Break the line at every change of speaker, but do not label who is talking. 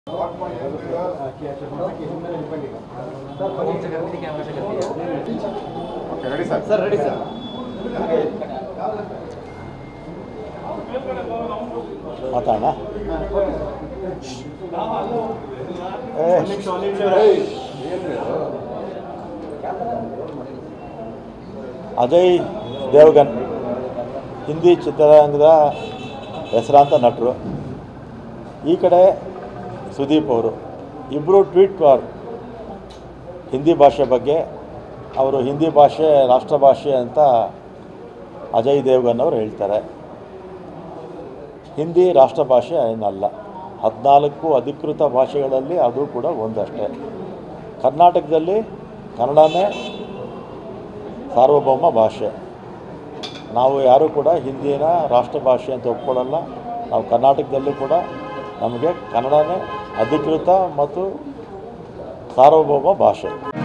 okay ready sir
sir ready sir
ಮಾತಾಡೋಣ ಏ ಅಜಯ್ ದೇವಗನ್ ಹಿಂದಿ ಚಿತ್ರರಂಗದ ಹೆಸರಾಂತ ನಟರು ಈ ಕಡೆ ಸುದೀಪ್ ಅವರು ಇಬ್ಬರು ಟ್ವೀಟ್ ವಾರ್ ಹಿಂದಿ ಭಾಷೆ ಬಗ್ಗೆ ಅವರು ಹಿಂದಿ ಭಾಷೆ ರಾಷ್ಟ್ರ ಭಾಷೆ ಅಂತ ಅಜಯ್ ದೇವಗನ್ ಅವರು ಹೇಳ್ತಾರೆ ಹಿಂದಿ ರಾಷ್ಟ್ರ ಭಾಷೆ ಏನಲ್ಲ ಹದಿನಾಲ್ಕು ಅಧಿಕೃತ ಭಾಷೆಗಳಲ್ಲಿ ಅದು ಕೂಡ ಒಂದಷ್ಟೇ ಕರ್ನಾಟಕದಲ್ಲಿ ಕನ್ನಡನೇ ಸಾರ್ವಭೌಮ ಭಾಷೆ ನಾವು ಯಾರೂ ಕೂಡ ಹಿಂದಿನ ರಾಷ್ಟ್ರ ಭಾಷೆ ಅಂತ ಒಪ್ಕೊಳ್ಳಲ್ಲ ನಾವು ಕರ್ನಾಟಕದಲ್ಲೂ ಕೂಡ ನಮಗೆ ಕನ್ನಡನೇ ಅಧಿಕೃತ ಮತ್ತು ಸಾರ್ವಭೌಮ ಭಾಷೆ